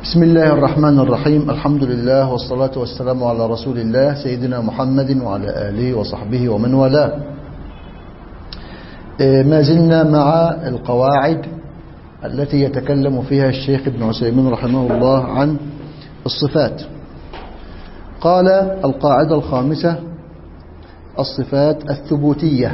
بسم الله الرحمن الرحيم الحمد لله والصلاة والسلام على رسول الله سيدنا محمد وعلى آله وصحبه ومن والاه ما زلنا مع القواعد التي يتكلم فيها الشيخ ابن عثيمين رحمه الله عن الصفات قال القاعدة الخامسة الصفات الثبوتية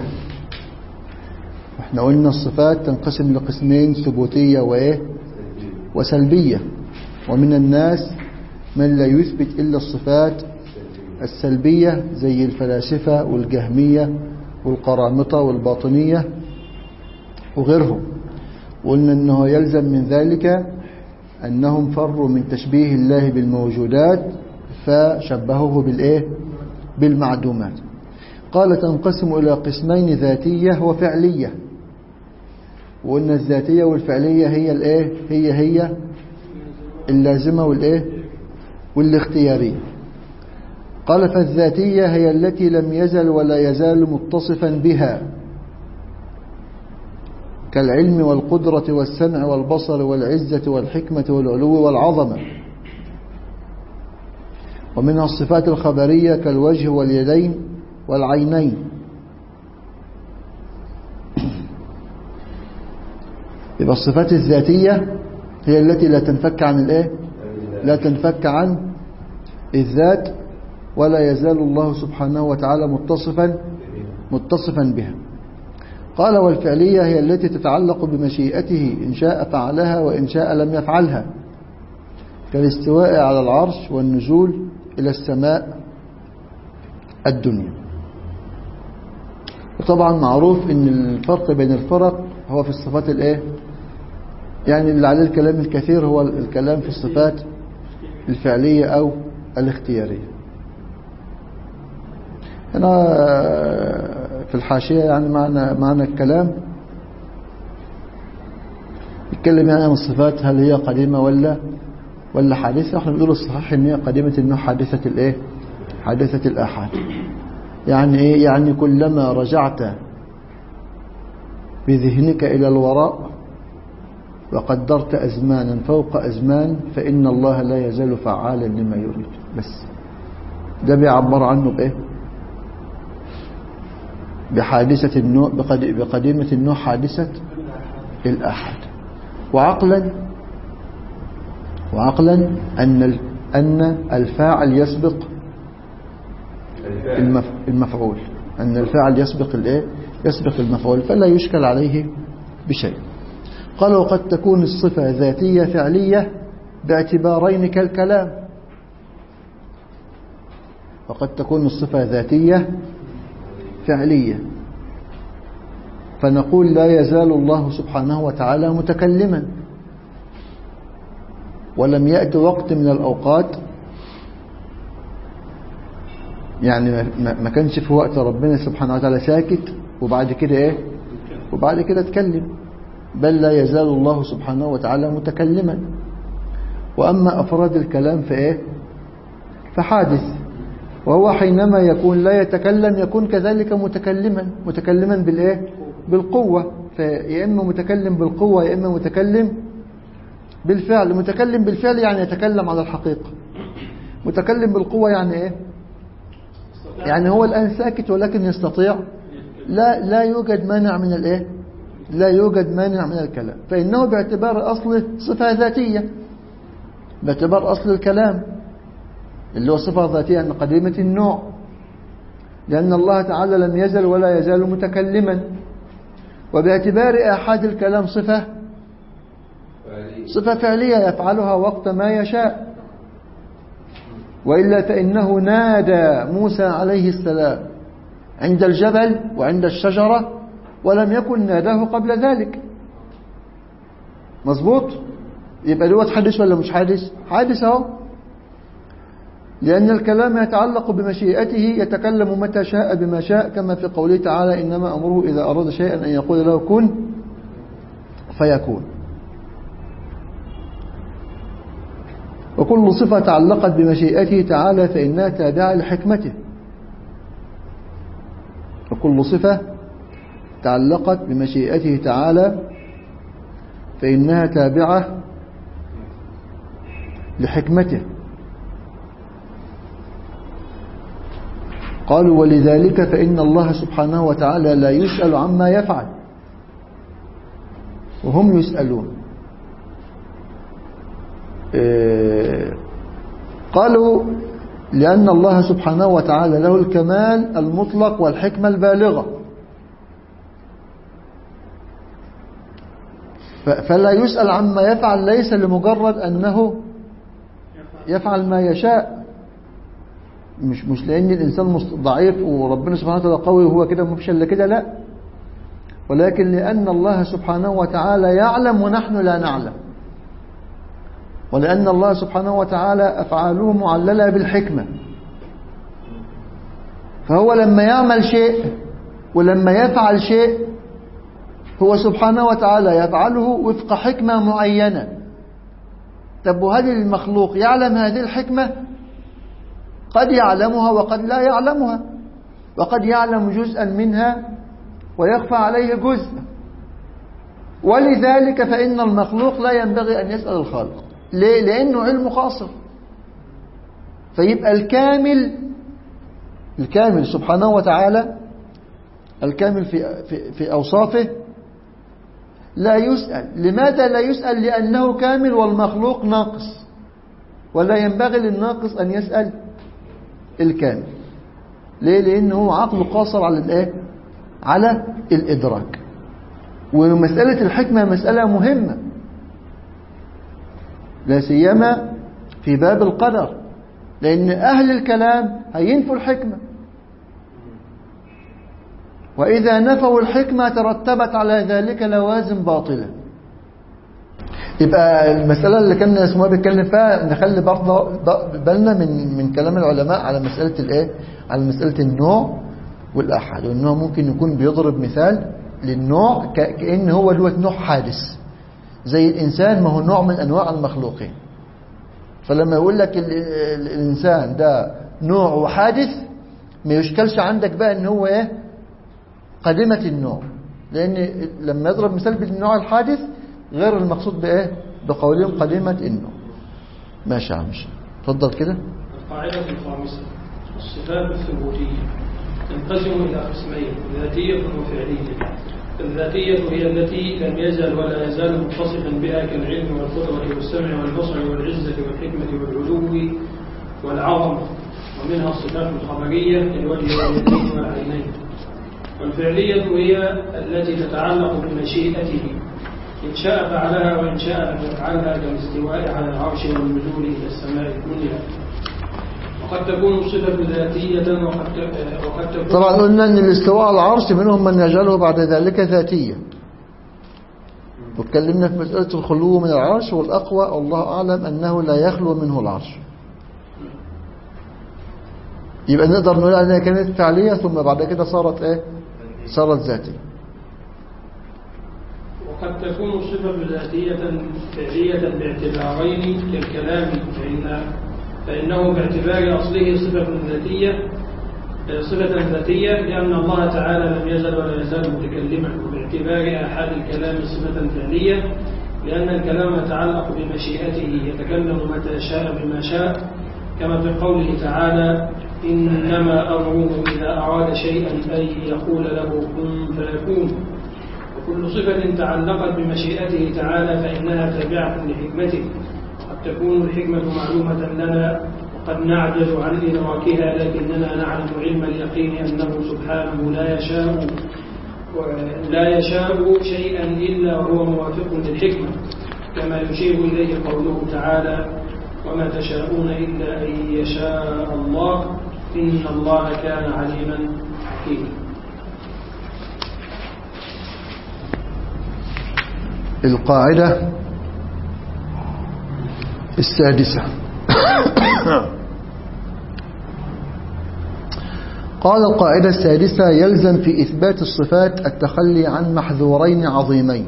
احنا قلنا الصفات تنقسم لقسمين ثبوتية وإيه وسلبية ومن الناس من لا يثبت إلا الصفات السلبية زي الفلاسفة والجهمية والقرامطة والباطنية وغيرهم وقلنا أنه يلزم من ذلك أنهم فروا من تشبيه الله بالموجودات فشبهوه بالإيه؟ بالمعدومات قال تنقسم إلى قسمين ذاتية وفعلية وقلنا الذاتية والفعلية هي الإيه؟ هي هي اللازمة والإيه؟ والاختيارية قال فالذاتية هي التي لم يزل ولا يزال متصفا بها كالعلم والقدرة والسمع والبصر والعزة والحكمة والعلو والعظمة ومنها الصفات الخبرية كالوجه واليدين والعينين يبقى الصفات الذاتية هي التي لا تنفك عن الايه لا تنفك عن الذات ولا يزال الله سبحانه وتعالى متصفا متصفا بها قال والفعلية هي التي تتعلق بمشيئته إن شاء فعلها وإن شاء لم يفعلها كالاستواء على العرش والنزول إلى السماء الدنيا وطبعا معروف ان الفرق بين الفرق هو في الصفات الايه يعني اللي عليه الكلام الكثير هو الكلام في الصفات الفعلية او الاختيارية هنا في الحاشية يعني معنى, معنى الكلام يتكلم يعني عن الصفات هل هي قديمة ولا ولا حادثة احنا بنقول الصحيح ان هي قديمة انه حادثة الايه حادثة الآحاد يعني ايه يعني كلما رجعت بذهنك إلى الوراء وقدرت أزمانا فوق أزمان فإن الله لا يزال فعالا لما يريد بس ده بيعبر عنه بإيه بحادثة النوع بقديمة النوع حادثة الأحد وعقلا وعقلا أن أن الفاعل يسبق المفعول أن الفاعل يسبق الايه يسبق المفعول فلا يشكل عليه بشيء قال وقد تكون الصفة ذاتية فعلية باعتبارين كالكلام وقد تكون الصفة ذاتية فعلية فنقول لا يزال الله سبحانه وتعالى متكلما ولم يأتي وقت من الأوقات يعني ما كانش في وقت ربنا سبحانه وتعالى ساكت وبعد كده ايه وبعد كده اتكلم بل لا يزال الله سبحانه وتعالى متكلما وأما أفراد الكلام فإيه فحادث وهو حينما يكون لا يتكلم يكون كذلك متكلما متكلما بالإيه بالقوة فيا إما متكلم بالقوة يا إما متكلم بالفعل متكلم بالفعل يعني يتكلم على الحقيقة متكلم بالقوة يعني إيه يعني هو الآن ساكت ولكن يستطيع لا لا يوجد مانع من الايه لا يوجد مانع من الكلام فإنه باعتبار أصله صفة ذاتية باعتبار أصل الكلام اللي هو صفة ذاتية أن قديمة النوع لأن الله تعالى لم يزل ولا يزال متكلما وباعتبار آحاد الكلام صفة صفة فعلية يفعلها وقت ما يشاء وإلا فإنه نادى موسى عليه السلام عند الجبل وعند الشجرة ولم يكن ناداه قبل ذلك مظبوط يبقى دوت حادث ولا مش حادث حادث اهو لأن الكلام يتعلق بمشيئته يتكلم متى شاء بما شاء كما في قوله تعالى إنما أمره إذا أراد شيئا أن يقول له كن فيكون وكل صفة تعلقت بمشيئته تعالى فإنها تابعة لحكمته وكل صفة تعلقت بمشيئته تعالى فإنها تابعة لحكمته قالوا ولذلك فإن الله سبحانه وتعالى لا يسأل عما يفعل وهم يسألون إيه، قالوا لأن الله سبحانه وتعالى له الكمال المطلق والحكمة البالغة فلا يسأل عما يفعل ليس لمجرد أنه يفعل ما يشاء مش مش لأن الإنسان ضعيف وربنا سبحانه وتعالى قوي وهو كده مفيش إلا كده لا ولكن لأن الله سبحانه وتعالى يعلم ونحن لا نعلم ولأن الله سبحانه وتعالى أفعاله معللة بالحكمة فهو لما يعمل شيء ولما يفعل شيء هو سبحانه وتعالى يفعله وفق حكمة معينة طب وهل المخلوق يعلم هذه الحكمة قد يعلمها وقد لا يعلمها وقد يعلم جزءا منها ويخفى عليه جزء ولذلك فإن المخلوق لا ينبغي أن يسأل الخالق ليه؟ لأنه علم قاصر فيبقى الكامل الكامل سبحانه وتعالى الكامل في, في, في أوصافه لا يسأل لماذا لا يسأل لأنه كامل والمخلوق ناقص ولا ينبغي للناقص أن يسأل الكامل ليه لأنه عقله قاصر على الإيه على الإدراك ومسألة الحكمة مسألة مهمة لا سيما في باب القدر لأن أهل الكلام هينفوا الحكمة وإذا نفوا الحكمة ترتبت على ذلك لوازم باطلة يبقى المسألة اللي كان اسمها بيتكلم فيها نخلي برضه بالنا من من كلام العلماء على مسألة الايه على مسألة النوع والأحد والنوع ممكن يكون بيضرب مثال للنوع كأن هو دوت نوع حادث زي الإنسان ما هو نوع من أنواع المخلوقين فلما يقول لك الإنسان ده نوع وحادث ما يشكلش عندك بقى ان هو ايه قديمة النوع لأن لما يضرب مثال بالنوع الحادث غير المقصود بإيه بقولهم قديمة النوع ماشي عم تفضل كده القاعدة الخامسة الصفات الثبوتية تنقسم إلى قسمين ذاتية وفعلية الذاتية هي التي لم يزل ولا يزال متصفا بها كالعلم والقدرة والسمع والبصر والعزة والحكمة والعلو والعظمة ومنها الصفات الخبرية للوجه واليدين والعينين والفعلية هي التي تتعلق بمشيئته إن شاء فعلها وإن شاء لم يفعلها كالاستواء على العرش والنزول إلى السماء الدنيا وقد تكون صفة ذاتية وقد وقد تكون طبعا قلنا أن الاستواء على العرش منهم من يجعله بعد ذلك ذاتيا واتكلمنا في مسألة الخلو من العرش والأقوى والله أعلم أنه لا يخلو منه العرش يبقى نقدر نقول أنها كانت فعلية ثم بعد كده صارت إيه صارت ذاتية وقد تكون صفة ذاتية فعلية باعتبارين كالكلام فإن فإنه باعتبار أصله صفة ذاتية صفة ذاتية لأن الله تعالى لم يزل ولا يزال متكلما وباعتبار آحاد الكلام صفة فعلية لأن الكلام يتعلق بمشيئته يتكلم متى شاء بما شاء كما في قوله تعالى إنما أمره إذا أراد شيئا أن يقول له كن فيكون وكل صفة تعلقت بمشيئته تعالى فإنها تابعة لحكمته قد تكون الحكمة معلومة لنا وقد نعجز عن إدراكها لكننا نعلم علم اليقين أنه سبحانه لا يشاء لا يشاء شيئا إلا هو موافق للحكمة كما يشير إليه قوله تعالى وما تشاءون إلا أن يشاء الله إن الله كان عليما حكيما القاعدة السادسة قال القاعدة السادسة يلزم في إثبات الصفات التخلي عن محذورين عظيمين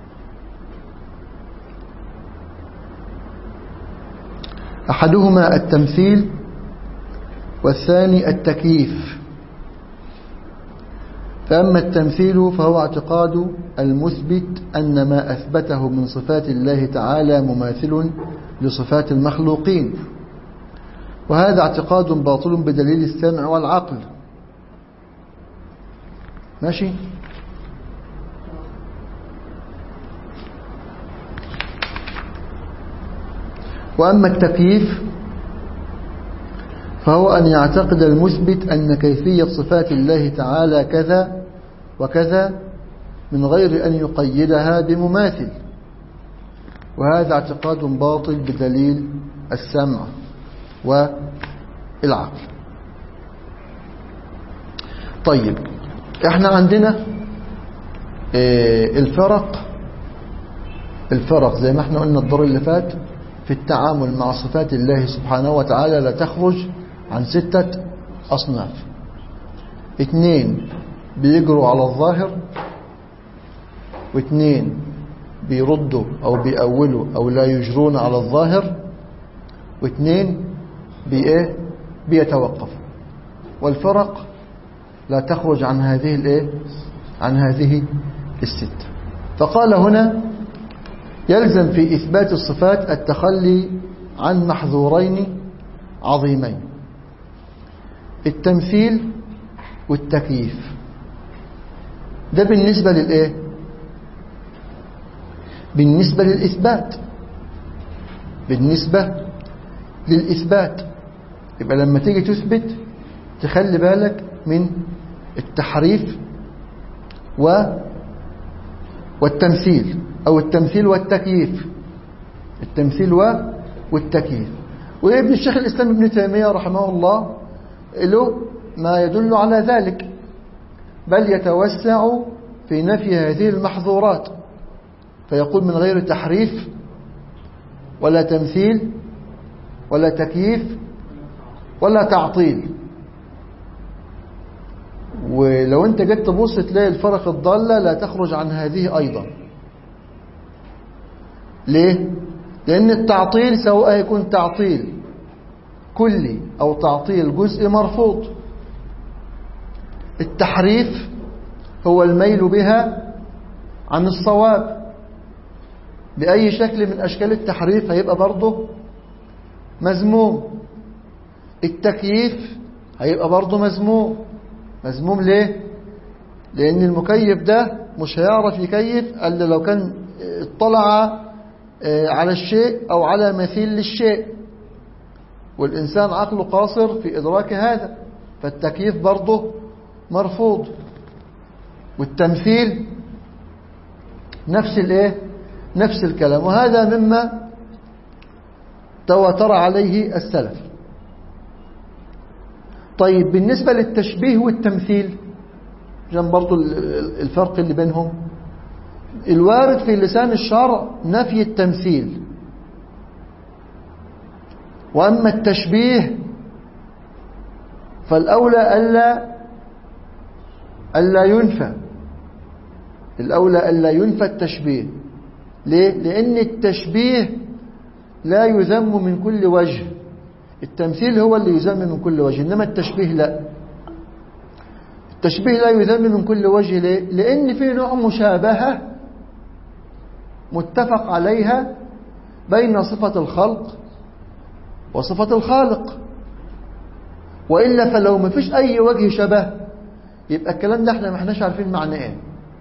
أحدهما التمثيل والثاني التكييف فأما التمثيل فهو اعتقاد المثبت أن ما أثبته من صفات الله تعالى مماثل لصفات المخلوقين وهذا اعتقاد باطل بدليل السمع والعقل ماشي وأما التكييف فهو أن يعتقد المثبت أن كيفية صفات الله تعالى كذا وكذا من غير أن يقيدها بمماثل وهذا اعتقاد باطل بدليل السمع والعقل طيب احنا عندنا الفرق الفرق زي ما احنا قلنا الدور اللي فات في التعامل مع صفات الله سبحانه وتعالى لا تخرج عن ستة أصناف اثنين بيجروا على الظاهر واثنين بيردوا أو بيأولوا أو لا يجرون على الظاهر واثنين بإيه بيتوقفوا والفرق لا تخرج عن هذه الإيه عن هذه الستة فقال هنا يلزم في إثبات الصفات التخلي عن محظورين عظيمين التمثيل والتكييف ده بالنسبة للإيه بالنسبة للإثبات بالنسبة للإثبات يبقى لما تيجي تثبت تخلي بالك من التحريف و والتمثيل أو التمثيل والتكييف التمثيل و والتكييف وابن الشيخ الإسلام ابن تيمية رحمه الله له ما يدل على ذلك بل يتوسع في نفي هذه المحظورات فيقول من غير تحريف ولا تمثيل ولا تكييف ولا تعطيل ولو انت جيت تبص تلاقي الفرق الضالة لا تخرج عن هذه أيضا ليه؟ لأن التعطيل سواء يكون تعطيل كلي أو تعطيل جزء مرفوض التحريف هو الميل بها عن الصواب بأي شكل من أشكال التحريف هيبقى برضه مذموم التكييف هيبقى برضه مذموم مذموم ليه؟ لأن المكيف ده مش هيعرف يكيف إلا لو كان اطلع على الشيء أو على مثيل للشيء والإنسان عقله قاصر في إدراك هذا فالتكييف برضه مرفوض والتمثيل نفس الايه نفس الكلام وهذا مما تواتر عليه السلف طيب بالنسبة للتشبيه والتمثيل جنب برضو الفرق اللي بينهم الوارد في لسان الشرع نفي التمثيل وأما التشبيه فالأولى ألا ألا ينفى الأولى ألا ينفى التشبيه ليه؟ لأن التشبيه لا يذم من كل وجه التمثيل هو اللي يذم من كل وجه إنما التشبيه لا التشبيه لا يذم من كل وجه ليه؟ لأن في نوع مشابهة متفق عليها بين صفة الخلق وصفة الخالق وإلا فلو ما فيش أي وجه شبه يبقى الكلام ده احنا ما احناش عارفين معنى ايه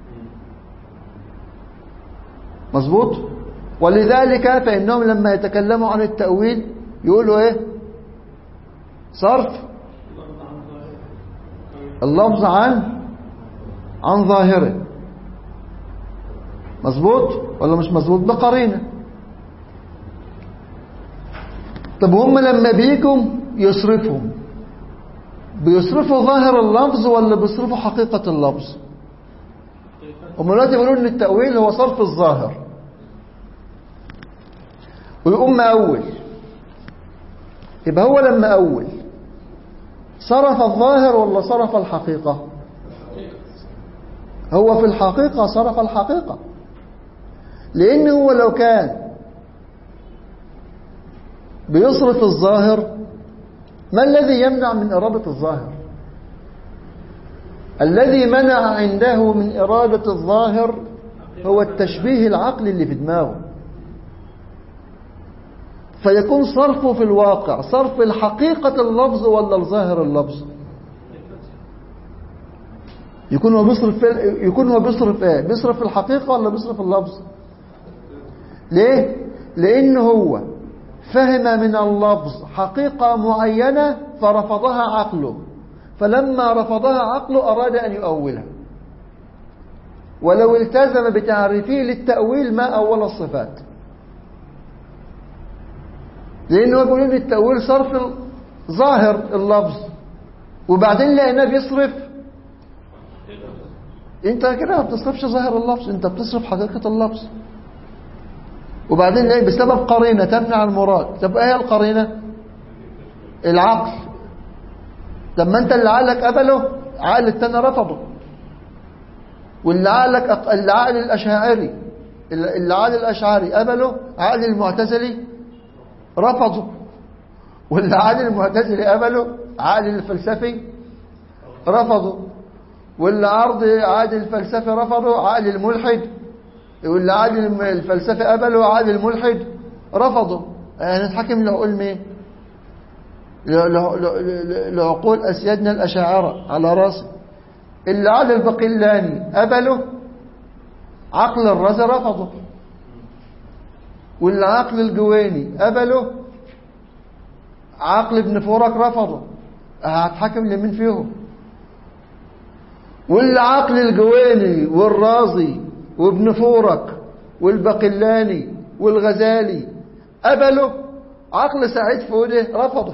مظبوط ولذلك فإنهم لما يتكلموا عن التأويل يقولوا ايه صرف اللفظ عن عن ظاهره مظبوط ولا مش مظبوط بقرينه طب هم لما بيجوا يصرفهم بيصرفوا ظاهر اللفظ ولا بيصرفوا حقيقة اللفظ هم دلوقتي بيقولوا ان التأويل هو صرف الظاهر ويقوم مأول يبقى هو لما أول صرف الظاهر ولا صرف الحقيقة هو في الحقيقة صرف الحقيقة لأن هو لو كان بيصرف الظاهر ما الذي يمنع من إرادة الظاهر الذي منع عنده من إرادة الظاهر هو التشبيه العقلي اللي في دماغه فيكون صرفه في الواقع صرف الحقيقة اللفظ ولا الظاهر اللفظ يكون هو بيصرف في يكون هو بيصرف ايه بيصرف الحقيقة ولا بيصرف اللفظ ليه لان هو فهم من اللفظ حقيقة معينة فرفضها عقله فلما رفضها عقله أراد أن يؤولها ولو التزم بتعريفه للتأويل ما أول الصفات لأنه يقول إن التأويل صرف ظاهر اللفظ وبعدين لقيناه بيصرف انت كده ما بتصرفش ظاهر اللفظ انت بتصرف حقيقة اللفظ وبعدين ايه بسبب قرينة تمنع المراد طب ايه القرينة العقل طب ما انت اللي عقلك قبله عقل التاني رفضه واللي عقلك أق- اللي عقل الاشاعري اللي عقل الاشعري قبله عقل المعتزلي رفضه واللي عقل المعتزلي قبله عقل الفلسفي رفضه واللي عرض عقل الفلسفي رفضه عقل الملحد واللي عقل الم- الفلسفي قبله عقل الملحد رفضه هنتحكم لعقول مين ل- ل- ل- لعقول أسيادنا الأشاعرة على راسي اللي عقل البقلاني قبله عقل الرزي رفضه واللي عقل الجويني قبله عقل ابن فورك رفضه هتحكم لمين فيهم واللي عقل الجويني والرازي وابن فورك والبقلاني والغزالي قبله عقل سعيد فوده رفضه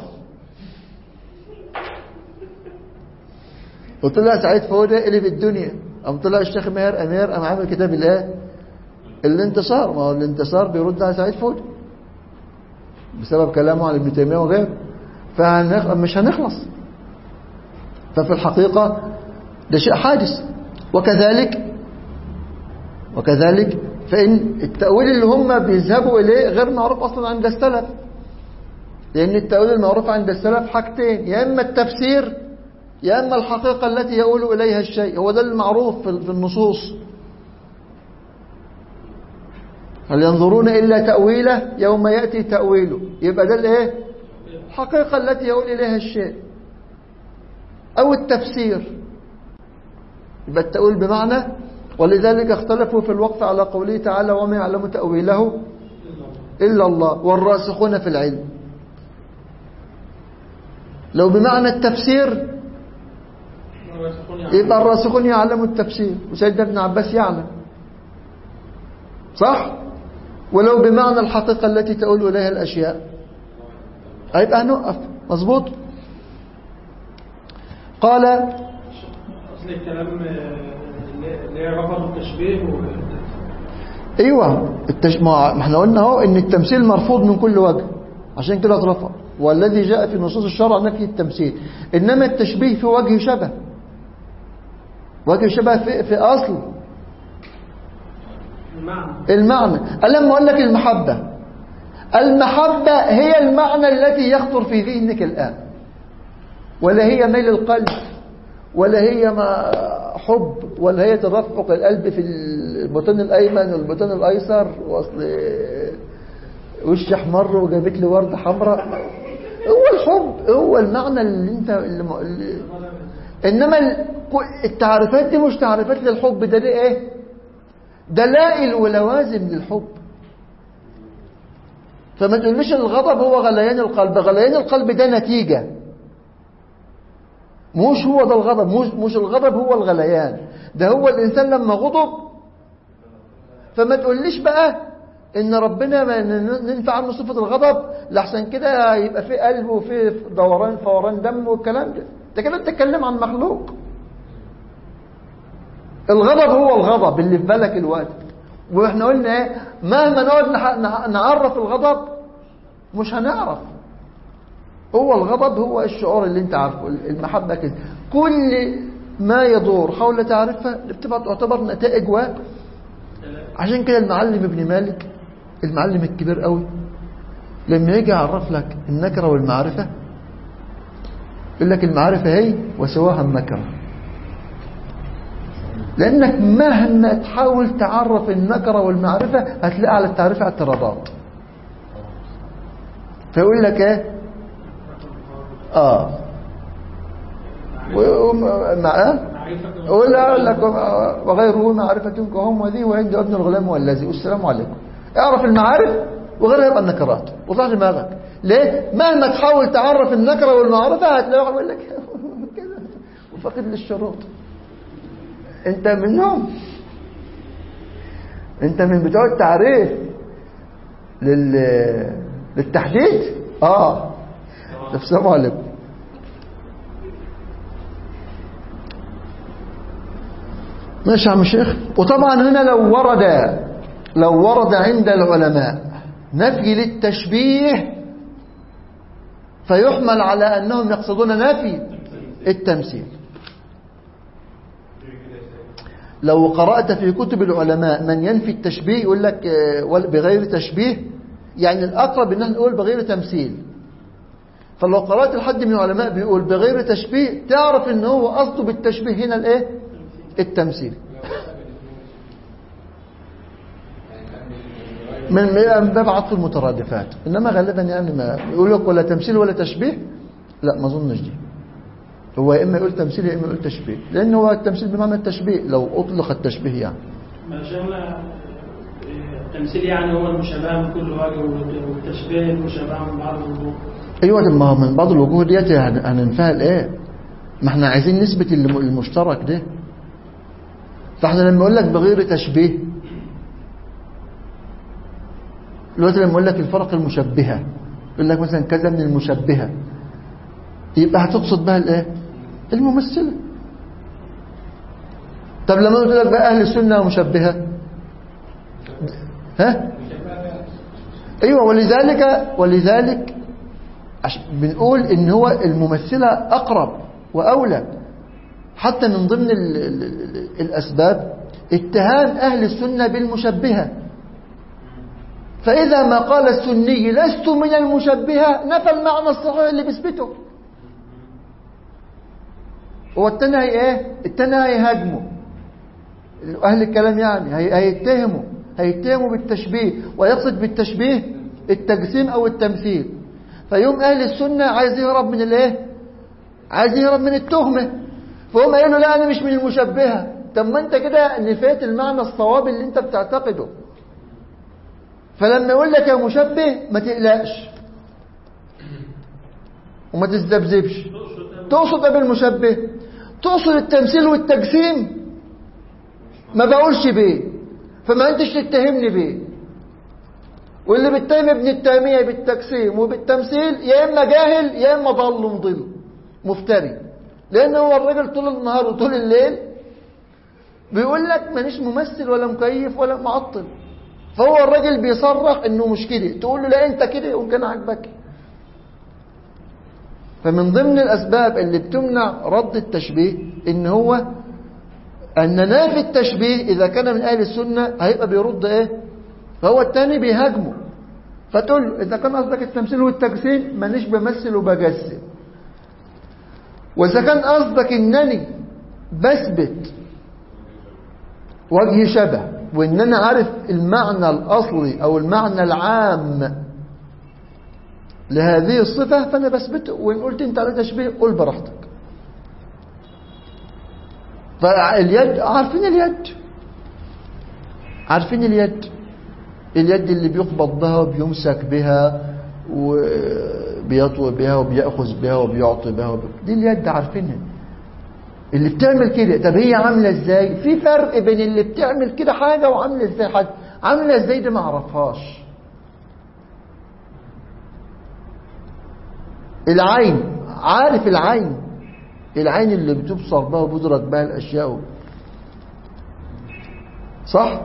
وطلع سعيد فوده اللي في الدنيا قام طلع الشيخ ماهر امير قام عامل كتاب الايه الانتصار ما هو الانتصار بيرد على سعيد فوده بسبب كلامه عن ابن تيميه وغيره فمش هنخلص ففي الحقيقه ده شيء حادث وكذلك وكذلك فإن التأويل اللي هم بيذهبوا إليه غير معروف أصلا عند السلف لأن التأويل المعروف عند السلف حاجتين يا إما التفسير يا إما الحقيقة التي يؤول إليها الشيء هو ده المعروف في في النصوص هل ينظرون إلا تأويله يوم يأتي تأويله يبقى ده الإيه الحقيقة التي يؤول إليها الشيء أو التفسير يبقى التأويل بمعنى ولذلك اختلفوا في الوقف على قوله تعالى وما يعلم تأويله إلا الله والراسخون في العلم لو بمعنى التفسير يبقى الراسخون يعلموا التفسير وسيدنا ابن عباس يعلم صح ولو بمعنى الحقيقة التي تؤول إليها الأشياء هيبقى هنقف مظبوط قال أصل الكلام آه، اللي هي رفض التشبيه و... ايوه التش... ما احنا قلنا اهو ان التمثيل مرفوض من كل وجه عشان كده اترفض والذي جاء في نصوص الشرع نفي التمثيل انما التشبيه في وجه شبه وجه شبه في, في اصل المعنى المعنى لما اقول لك المحبه المحبه هي المعنى التي يخطر في ذهنك الان ولا هي ميل القلب ولا هي ما حب ولا هي ترفق القلب في البطن الايمن والبطن الايسر واصل وش احمر وجابت لي ورده حمراء هو الحب هو المعنى اللي انت اللي م- اللي انما ال- التعريفات دي مش تعريفات للحب ده دي ايه دلائل ولوازم للحب فما تقوليش الغضب هو غليان القلب غليان القلب ده نتيجه مش هو ده الغضب مش, مش الغضب هو الغليان ده هو الإنسان لما غضب فما تقوليش بقى إن ربنا ما ن- ننفع عنه صفة الغضب لحسن كده يبقى في قلب وفي دوران فوران دم والكلام ده ده كده بتتكلم عن مخلوق الغضب هو الغضب اللي في بالك الوقت واحنا قلنا ايه مهما نقعد نح- نع- نعرف الغضب مش هنعرف هو الغضب هو الشعور اللي انت عارفه المحبة كده كل ما يدور حول تعرفها بتبقى تعتبر نتائج و عشان كده المعلم ابن مالك المعلم الكبير قوي لما يجي يعرف لك النكرة والمعرفة يقول لك المعرفة هي وسواها النكرة لأنك مهما تحاول تعرف النكرة والمعرفة هتلاقي على التعريف اعتراضات فيقول لك ايه اه مع ولا اقول لك وغيره معرفة كهم وذي وعند ابن الغلام والذي والسلام عليكم اعرف المعارف وغيرها يبقى النكرات وطلع دماغك ليه مهما تحاول تعرف النكرة والمعرفة هتلاقي واحد يقول لك كده وفاقد للشروط انت منهم انت من بتوع التعريف لل... للتحديد اه السلام عليكم ماشي يا عم الشيخ وطبعا هنا لو ورد لو ورد عند العلماء نفي للتشبيه فيحمل على أنهم يقصدون نفي التمثيل لو قرأت في كتب العلماء من ينفي التشبيه يقول لك بغير تشبيه يعني الأقرب أن احنا نقول بغير تمثيل فلو قرأت لحد من العلماء بيقول بغير تشبيه تعرف ان هو قصده بالتشبيه هنا الايه التمثيل من من باب عطف المترادفات انما غالبا يعني ما يقول لك ولا تمثيل ولا تشبيه لا ما اظنش دي هو يا اما يقول تمثيل يا اما يقول تشبيه لان هو التمثيل بمعنى التشبيه لو اطلق التشبيه يعني ما شاء الله التمثيل يعني هو المشابهه من كل وجه والتشبيه المشابهه من بعض الوجوه ايوه ما هو من بعض الوجوه ديت هننفعل الايه ما احنا عايزين نثبت المشترك ده فاحنا لما اقول لك بغير تشبيه دلوقتي لما اقول لك الفرق المشبهه يقول لك مثلا كذا من المشبهه يبقى هتقصد بها الايه الممثله طب لما قلت لك بقى اهل السنه مشبهه ها ايوه ولذلك ولذلك بنقول ان هو الممثله اقرب واولى حتى من ضمن ال ال ال الاسباب اتهام اهل السنه بالمشبهه فاذا ما قال السني لست من المشبهه نفى المعنى الصحيح اللي بيثبته هو التاني هي ايه التاني هيهاجمه اهل الكلام يعني هي هيتهموا هيتهموا بالتشبيه ويقصد بالتشبيه التجسيم او التمثيل فيوم اهل السنه عايز يهرب من الايه عايز يهرب من التهمه فهم قالوا لا انا مش من المشبهه طب ما انت كده نفيت المعنى الصواب اللي انت بتعتقده فلما يقول لك يا مشبه ما تقلقش وما تستبذبش تقصد ايه بالمشبه تقصد التمثيل والتجسيم ما بقولش بيه فما انتش تتهمني بيه واللي بيتهم ابن التيميه بالتجسيم وبالتمثيل يا اما جاهل يا اما ضل مضل مفتري لان هو الراجل طول النهار وطول الليل بيقول لك مانيش ممثل ولا مكيف ولا معطل فهو الراجل بيصرخ انه مش كده تقول له لا انت كده يقوم كان عاجبك فمن ضمن الاسباب اللي بتمنع رد التشبيه ان هو ان نافي التشبيه اذا كان من اهل السنه هيبقى بيرد ايه فهو التاني بيهاجمه فتقول له اذا كان قصدك التمثيل والتجسيم مانيش بمثل وبجسم واذا كان قصدك انني بثبت وجه شبه وان انا عارف المعنى الاصلي او المعنى العام لهذه الصفة فانا بثبته وان قلت انت على تشبيه قول براحتك فاليد عارفين اليد عارفين اليد اليد اللي بيقبض بها وبيمسك بها وبيطوي بها وبيأخذ بها وبيعطي بها وبي... دي اليد عارفينها اللي بتعمل كده طب هي عاملة ازاي في فرق بين اللي بتعمل كده حاجة وعاملة ازاي حاجة عاملة ازاي دي ما اعرفهاش العين عارف العين العين اللي بتبصر بها وبدرك بها الاشياء صح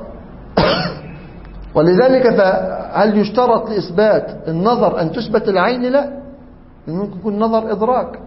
ولذلك فهل يشترط لإثبات النظر أن تثبت العين لا ممكن يكون نظر إدراك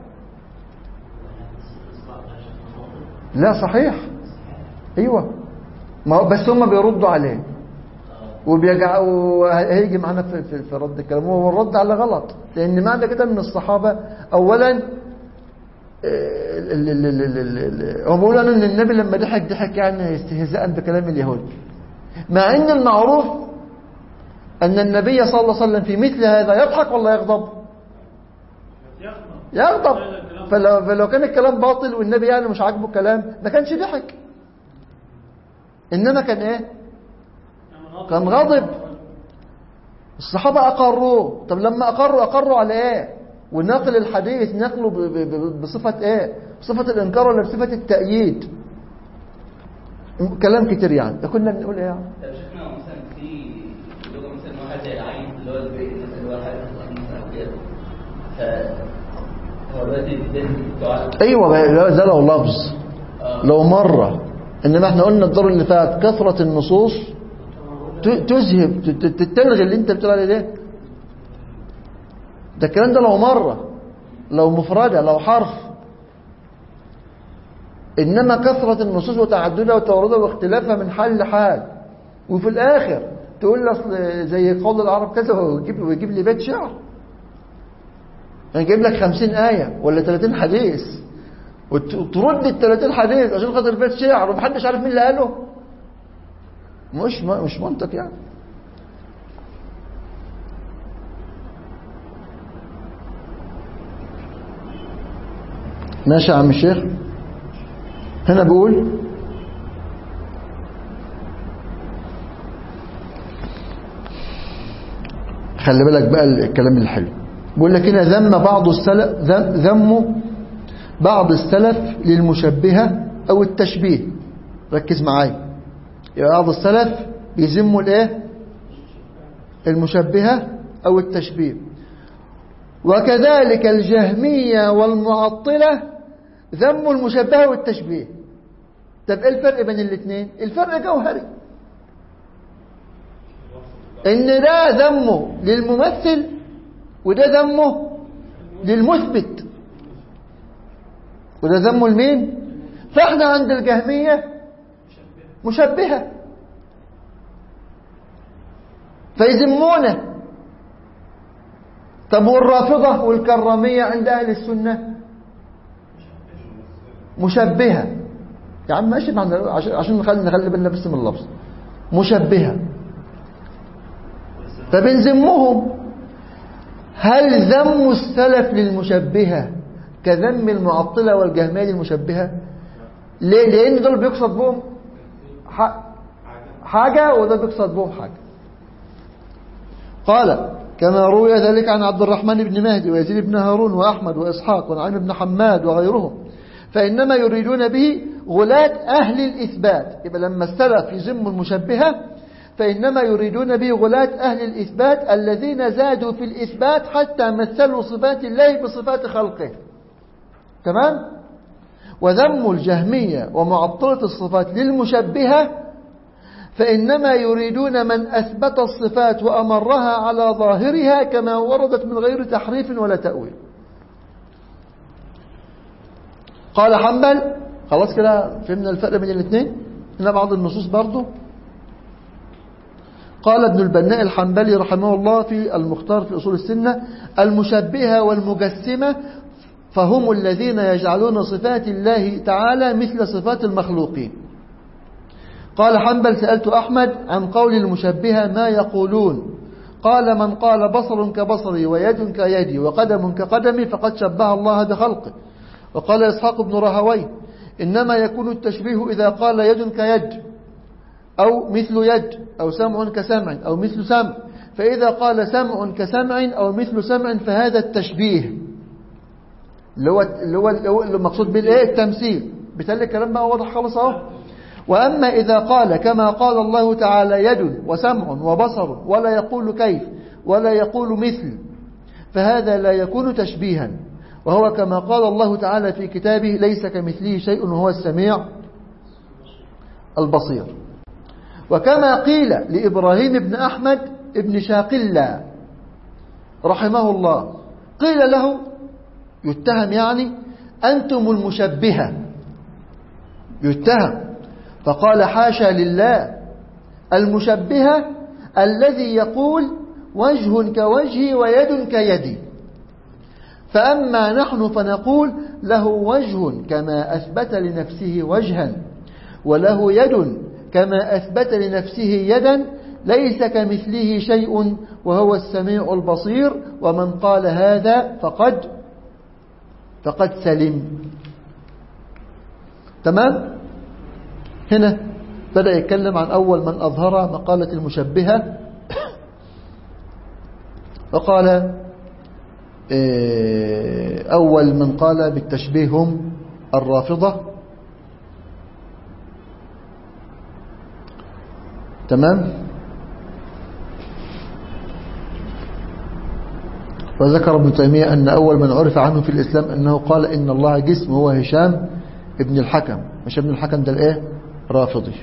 لا صحيح أيوة ما بس هم بيردوا عليه وبيجعوا هيجي معنا في, في, في رد الكلام هو الرد على غلط لأن معنى كده من الصحابة أولا ال- ال- ال- ال- ال- ال- هم بيقولوا ان النبي لما ضحك ضحك يعني استهزاء بكلام اليهود مع ان المعروف ان النبي صلى الله عليه وسلم في مثل هذا يضحك ولا يغضب يغضب فلو, فلو كان الكلام باطل والنبي يعني مش عاجبه الكلام ما كانش ضحك انما كان ايه كان غضب الصحابة أقروه طب لما أقروا أقروا على إيه ونقل الحديث نقله ب- ب- ب- بصفة إيه بصفة الإنكار ولا بصفة التأييد كلام كتير يعني كنا بنقول إيه يعني طب شفنا مثلا في لغه مثلا واحد زي العين اللي هو البيت مثلا اللي هو الحاجه مثلا أو كده ف هو دلوقتي الدين بتوع أيوة بقى، لا ده لو لفظ آه. لو مرة إنما إحنا قلنا الدور اللي فات كثرة النصوص ت- تذهب ت- ت- تلغي اللي أنت بتقول عليه ده ده الكلام ده لو مرة لو مفردة لو حرف إنما كثرة النصوص وتعددها وتوردها واختلافها من حال لحال وفي الآخر تقول لي أصل زي قول العرب كذا ويجيب, ويجيب لي بيت شعر يعني جايب لك خمسين آية ولا 30 حديث وت- وترد ال 30 حديث عشان خاطر بيت شعر ومحدش عارف مين اللي قاله مش مش منطق يعني ماشي يا عم الشيخ هنا بقول خلي بالك بقى الكلام الحلو بقول لك هنا ذم بعض السلف ذم ذم بعض السلف للمشبهة أو التشبيه ركز معايا يبقى بعض السلف بيذموا الايه المشبهة أو التشبيه وكذلك الجهمية والمعطلة ذموا المشبهة والتشبيه طب ايه الفرق بين الاثنين الفرق جوهري ان ده ذمه للممثل وده ذمه للمثبت وده ذمه لمين فاحنا عند الجهمية مشبهة فيذمونه طب والرافضة والكرامية عند أهل السنة مشبهة يا عم ماشي معنا عشان عشان نخلي نخلي بالنا بس من اللفظ مشبهة فبنذمهم هل ذم السلف للمشبهة كذم المعطلة والجهمية للمشبهة ليه لأن دول بيقصد بهم ح- حاجة وده بيقصد بهم حاجة قال كما روي ذلك عن عبد الرحمن بن مهدي ويزيد بن هارون وأحمد وإسحاق ونعيم بن حماد وغيرهم فإنما يريدون به غلاة أهل الإثبات يبقى لما السلف يذم المشبهة فإنما يريدون به غلاة أهل الإثبات الذين زادوا في الإثبات حتى مثلوا صفات الله بصفات خلقه تمام وذم الجهمية ومعطلة الصفات للمشبهة فإنما يريدون من أثبت الصفات وأمرها على ظاهرها كما وردت من غير تحريف ولا تأويل قال حنبل خلاص كده فهمنا الفرق بين الاثنين هنا بعض النصوص برضو قال ابن البناء الحنبلي رحمه الله في المختار في أصول السنة المشبهة والمجسمة فهم الذين يجعلون صفات الله تعالى مثل صفات المخلوقين قال حنبل سألت أحمد عن قول المشبهة ما يقولون قال من قال بصر كبصري ويد كيدي وقدم كقدمي فقد شبه الله بخلقه وقال إسحاق بن رهوي إنما يكون التشبيه إذا قال يد كيد أو مثل يد أو سمع كسمع أو مثل سمع فإذا قال سمع كسمع أو مثل سمع فهذا التشبيه اللي هو اللي هو اللي هو المقصود بالايه التمثيل بالتالي الكلام بقى واضح خالص اهو واما اذا قال كما قال الله تعالى يد وسمع وبصر ولا يقول كيف ولا يقول مثل فهذا لا يكون تشبيها وهو كما قال الله تعالى في كتابه ليس كمثله شيء وهو السميع البصير وكما قيل لإبراهيم بن أحمد ابن شاقلة رحمه الله قيل له يتهم يعني أنتم المشبهة يتهم فقال حاشا لله المشبهة الذي يقول وجه كوجهي ويد كيدي فأما نحن فنقول له وجه كما أثبت لنفسه وجها وله يد كما أثبت لنفسه يدا ليس كمثله شيء وهو السميع البصير ومن قال هذا فقد فقد سلم تمام هنا بدأ يتكلم عن أول من أظهر مقالة المشبهة وقال أول من قال بالتشبيه هم الرافضة تمام وذكر ابن تيمية أن أول من عرف عنه في الإسلام أنه قال إن الله جسم هو هشام ابن الحكم مش ابن الحكم ده الايه رافضي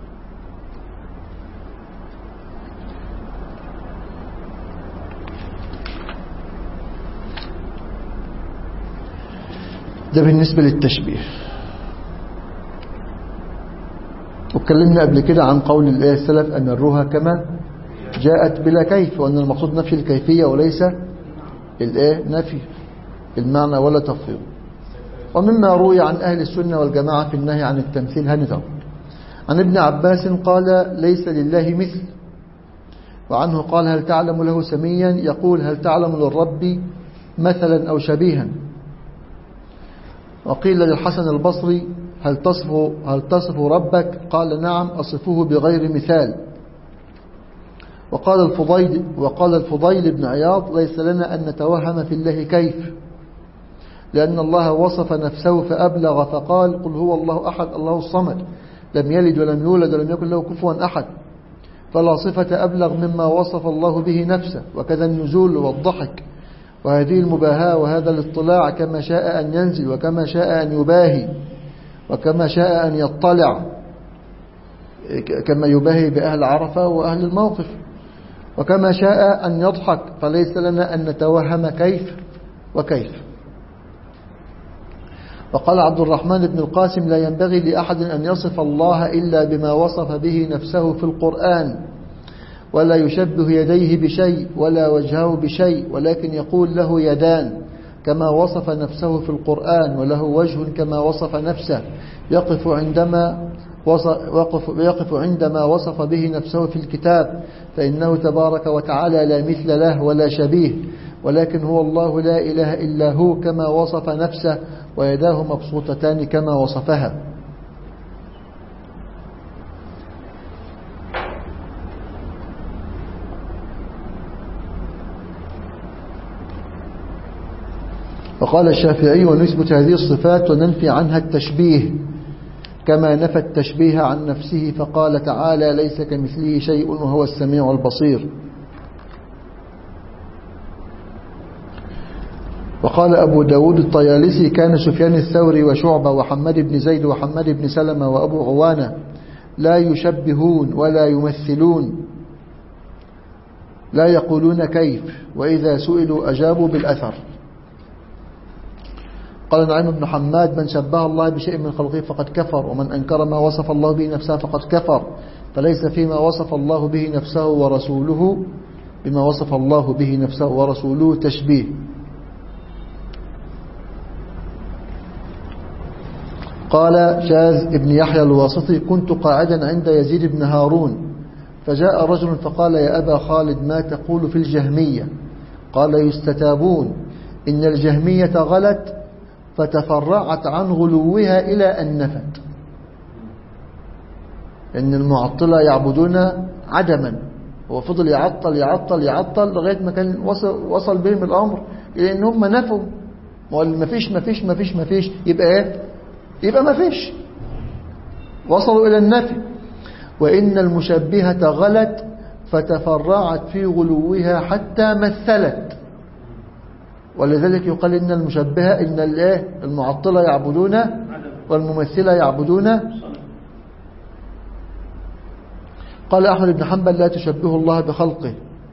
ده بالنسبة للتشبيه واتكلمنا قبل كده عن قول الايه السلف أن الروها كما جاءت بلا كيف وأن المقصود نفي الكيفية وليس الايه نفي المعنى ولا تفويض ومما روي عن أهل السنة والجماعة في النهي عن التمثيل هنذا عن ابن عباس قال ليس لله مثل وعنه قال هل تعلم له سميا يقول هل تعلم للرب مثلا أو شبيها وقيل للحسن البصري هل تصف, هل تصف ربك قال نعم أصفه بغير مثال وقال الفضيل, وقال الفضيل بن عياض ليس لنا أن نتوهم في الله كيف لأن الله وصف نفسه فأبلغ فقال قل هو الله أحد الله الصمد لم يلد ولم يولد ولم يكن له كفوا أحد فلا صفة أبلغ مما وصف الله به نفسه وكذا النزول والضحك وهذه المباهاة وهذا الاطلاع كما شاء أن ينزل وكما شاء أن يباهي وكما شاء أن يطلع كما يباهي بأهل عرفة وأهل الموقف وكما شاء أن يضحك فليس لنا أن نتوهم كيف وكيف وقال عبد الرحمن بن القاسم لا ينبغي لأحد أن يصف الله إلا بما وصف به نفسه في القرآن ولا يشبه يديه بشيء ولا وجهه بشيء ولكن يقول له يدان كما وصف نفسه في القرآن وله وجه كما وصف نفسه يقف عندما وقف يقف عندما وصف به نفسه في الكتاب فإنه تبارك وتعالى لا مثل له ولا شبيه ولكن هو الله لا إله إلا هو كما وصف نفسه ويداه مبسوطتان كما وصفها وقال الشافعي ونثبت هذه الصفات وننفي عنها التشبيه كما نفى التشبيه عن نفسه فقال تعالى ليس كمثله شيء وهو السميع البصير وقال أبو داود الطيالسي كان سفيان الثوري وشعبة وحماد بن زيد وحماد بن سلمة وأبو عوانة لا يشبهون ولا يمثلون لا يقولون كيف وإذا سئلوا أجابوا بالأثر قال نعيم بن حماد من شبه الله بشيء من خلقه فقد كفر ومن أنكر ما وصف الله به نفسه فقد كفر فليس فيما وصف الله به نفسه ورسوله بما وصف الله به نفسه ورسوله تشبيه قال شاذ ابن يحيى الواسطي كنت قاعدا عند يزيد بن هارون فجاء رجل فقال يا أبا خالد ما تقول في الجهمية قال يستتابون إن الجهمية غلت فتفرعت عن غلوها إلى أن نفت إن المعطلة يعبدون عدما هو فضل يعطل يعطل يعطل لغاية ما كان وصل, وصل بهم الأمر إلى أن هم نفوا ما فيش ما فيش ما فيش ما فيش يبقى إيه يبقى ما فيش وصلوا إلى النفي وإن المشبهة غلت فتفرعت في غلوها حتى مثلت ولذلك يقال إن المشبهة إن الايه المعطلة يعبدون والممثلة يعبدون قال أحمد بن حنبل لا تشبه الله بخلقه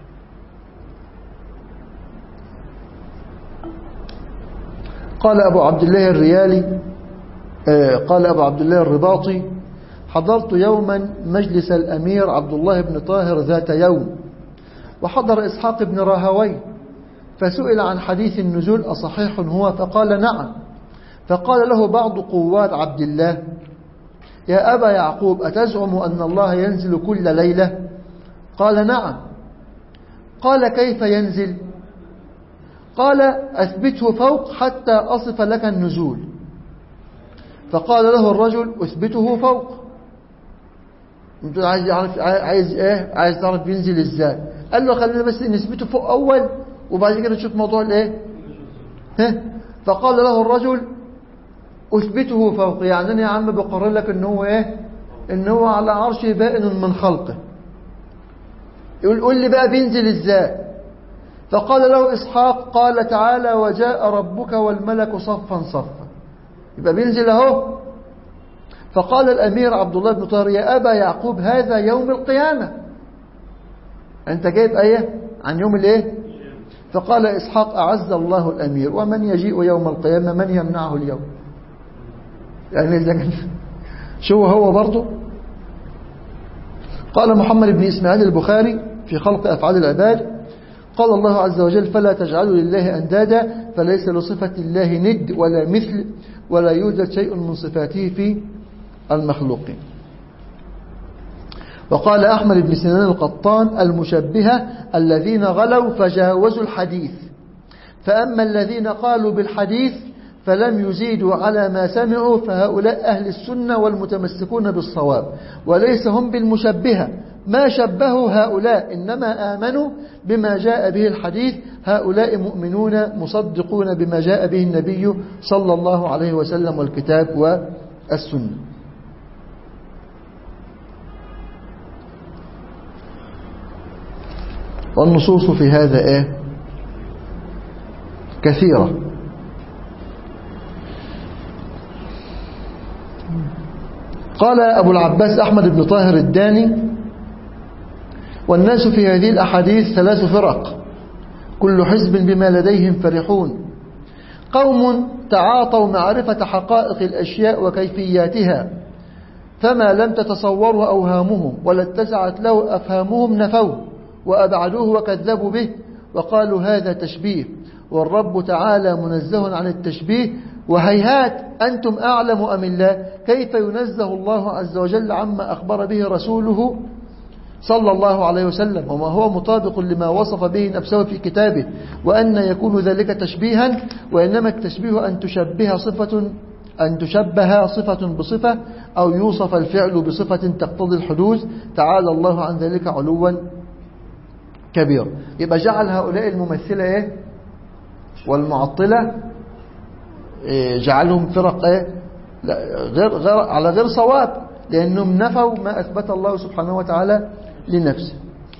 قال أبو عبد الله الريالي قال أبو عبد الله الرباطي حضرت يوما مجلس الأمير عبد الله بن طاهر ذات يوم وحضر إسحاق بن راهوي فسئل عن حديث النزول أصحيح هو فقال نعم فقال له بعض قوات عبد الله يا أبا يعقوب أتزعم أن الله ينزل كل ليلة قال نعم قال كيف ينزل قال أثبته فوق حتى أصف لك النزول فقال له الرجل أثبته فوق انت عايز يعرف عايز ايه عايز تعرف بينزل ازاي قال له خلينا بس نثبته فوق اول وبعد كده نشوف موضوع الايه ها فقال له الرجل اثبته فوق يعني انا يا عم بقرر لك ان هو ايه ان هو على عرشه بائن من خلقه يقول قول لي بقى بينزل ازاي فقال له اسحاق قال تعالى وجاء ربك والملك صفا صفا يبقى بينزل اهو فقال الأمير عبد الله بن طاهر يا أبا يعقوب هذا يوم القيامة أنت جايب آية عن يوم الإيه فقال إسحاق أعز الله الأمير ومن يجيء يوم القيامة من يمنعه اليوم يعني إذا كان شو هو برضه قال محمد بن إسماعيل البخاري في خلق أفعال العباد قال الله عز وجل فلا تجعلوا لله أندادا فليس لصفة الله ند ولا مثل ولا يوجد شيء من صفاته في المخلوقين وقال أحمد بن سنان القطان المشبهة الذين غلوا فجاوزوا الحديث فأما الذين قالوا بالحديث فلم يزيدوا على ما سمعوا فهؤلاء أهل السنة والمتمسكون بالصواب وليس هم بالمشبهة ما شبهوا هؤلاء إنما آمنوا بما جاء به الحديث هؤلاء مؤمنون مصدقون بما جاء به النبي صلى الله عليه وسلم والكتاب والسنة والنصوص في هذا ايه كثيرة قال أبو العباس أحمد بن طاهر الداني والناس في هذه الأحاديث ثلاث فرق كل حزب بما لديهم فرحون قوم تعاطوا معرفة حقائق الأشياء وكيفياتها فما لم تتصوره أوهامهم ولا اتسعت له أفهامهم نفوه وأبعدوه وكذبوا به وقالوا هذا تشبيه والرب تعالى منزه عن التشبيه وهيهات أنتم أعلم أم الله كيف ينزه الله عز وجل عما أخبر به رسوله صلى الله عليه وسلم وما هو مطابق لما وصف به نفسه في كتابه وأن يكون ذلك تشبيها وإنما التشبيه أن تشبه صفة أن تشبه صفة بصفة أو يوصف الفعل بصفة تقتضي الحدوث تعالى الله عن ذلك علوا كبير يبقى جعل هؤلاء الممثلة إيه؟ والمعطلة إيه جعلهم فرق إيه؟ لا غير غير على غير صواب لأنهم نفوا ما أثبت الله سبحانه وتعالى لنفسه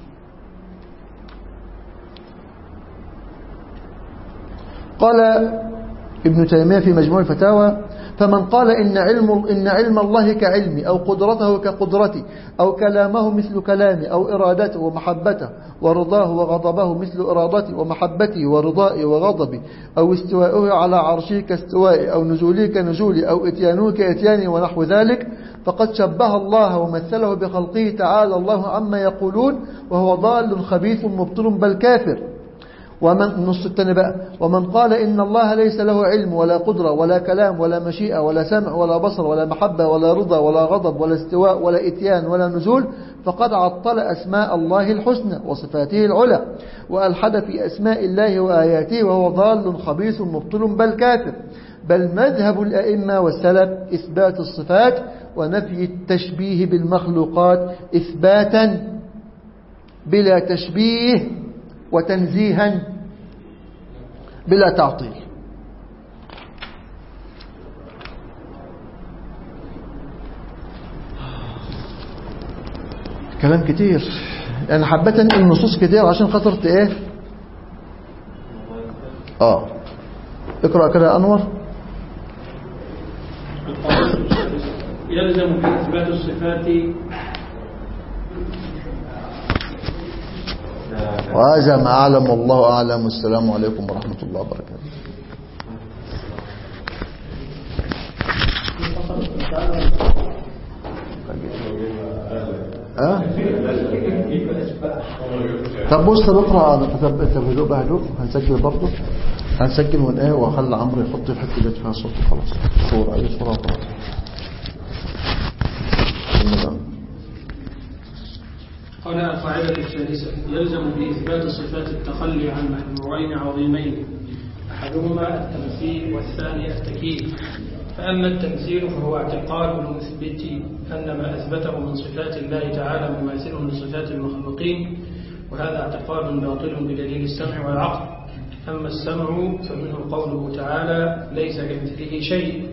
قال ابن تيمية في مجموع الفتاوى فمن قال إن علم, إن علم الله كعلمي أو قدرته كقدرتي أو كلامه مثل كلامي أو إرادته ومحبته ورضاه وغضبه مثل إرادتي ومحبتي ورضائي وغضبي أو استواءه على عرشه كاستوائي أو نزولي كنزولي أو إتيانه كإتياني ونحو ذلك فقد شبه الله ومثله بخلقه تعالى الله عما يقولون وهو ضال خبيث مبطل بل كافر ومن النص الثاني بقى ومن قال إن الله ليس له علم ولا قدرة ولا كلام ولا مشيئة ولا سمع ولا بصر ولا محبة ولا رضا ولا غضب ولا استواء ولا إتيان ولا نزول فقد عطل أسماء الله الحسنى وصفاته العلى وألحد في أسماء الله وآياته وهو ضال خبيث مبطل بل كافر بل مذهب الأئمة والسلف إثبات الصفات ونفي التشبيه بالمخلوقات إثباتا بلا تشبيه وتنزيها بلا تعطيل كلام كتير يعني حبيت انقل النصوص كتير عشان خاطرت ايه اه اقرأ كده يا انور يلزم في إثبات الصفات وهذا ما أعلم والله أعلم والسلام عليكم ورحمة الله وبركاته Thank you. أه؟ طب بص بقرا طب انت بهدوء بهدوء هنسجل برضه هنسجل ون ايه واخلي عمرو يحط الحته ديت فيها صوت خلاص صور اي صوره وخلاص قال القاعدة الثالثة يلزم بإثبات صفات التخلي عن محذورين عظيمين أحدهما التمثيل والثاني التكييف فأما التمثيل فهو اعتقاد المثبت أن ما أثبته من صفات الله تعالى مماثل لصفات المخلوقين وهذا اعتقاد باطل بدليل السمع والعقل أما السمع فمنه قوله تعالى ليس كمثله شيء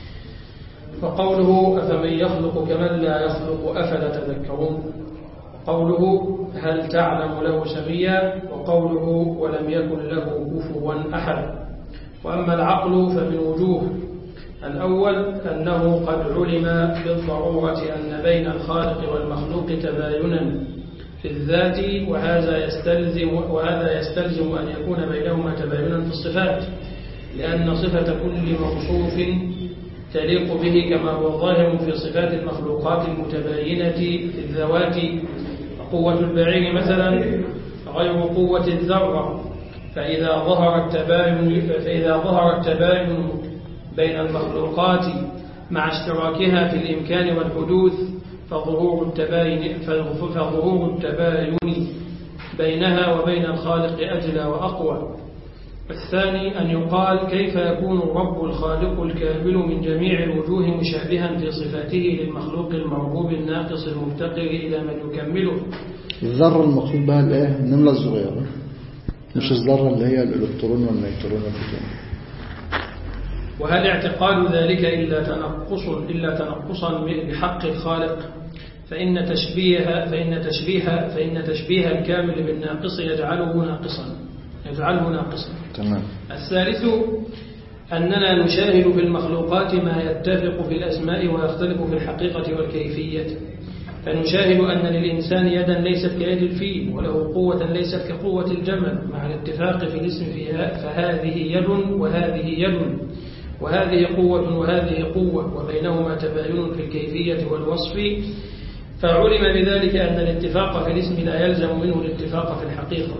وقوله أفمن يخلق كمن لا يخلق أفلا تذكرون قوله هل تعلم له سميا وقوله ولم يكن له كفوا أحد وأما العقل فمن وجوه الأول أنه قد علم بالضرورة أن بين الخالق والمخلوق تباينا في الذات وهذا يستلزم وهذا يستلزم أن يكون بينهما تباينا في الصفات لأن صفة كل موصوف تليق به كما هو ظاهر في صفات المخلوقات المتباينة في الذوات قوة البعير مثلا غير قوة الذرة فإذا ظهر التباين فإذا ظهر التباين بين المخلوقات مع اشتراكها في الإمكان والحدوث فظهور التباين فظهور التباين بينها وبين الخالق أجلى وأقوى الثاني أن يقال كيف يكون الرب الخالق الكامل من جميع الوجوه مشابها في صفاته للمخلوق المرغوب الناقص المفتقر إلى من يكمله الذرة المقصود بها الايه النملة الصغيرة مش الذرة اللي هي الإلكترون والنيوترون والبروتون وهل اعتقاد ذلك إلا تنقص إلا تنقصا بحق الخالق فإن تشبيه فإن تشبيه فإن تشبيه الكامل بالناقص يجعله ناقصا يجعله ناقصا تمام الثالث أننا نشاهد في المخلوقات ما يتفق في الأسماء ويختلف في الحقيقة والكيفية فنشاهد أن للإنسان يدا ليست كيد الفيل وله قوة ليست كقوة الجمل مع الاتفاق في الاسم فيها فهذه يد وهذه يد وهذه قوة وهذه قوة وبينهما تباين في الكيفية والوصف فعلم بذلك أن الاتفاق في الاسم لا يلزم منه الاتفاق في الحقيقة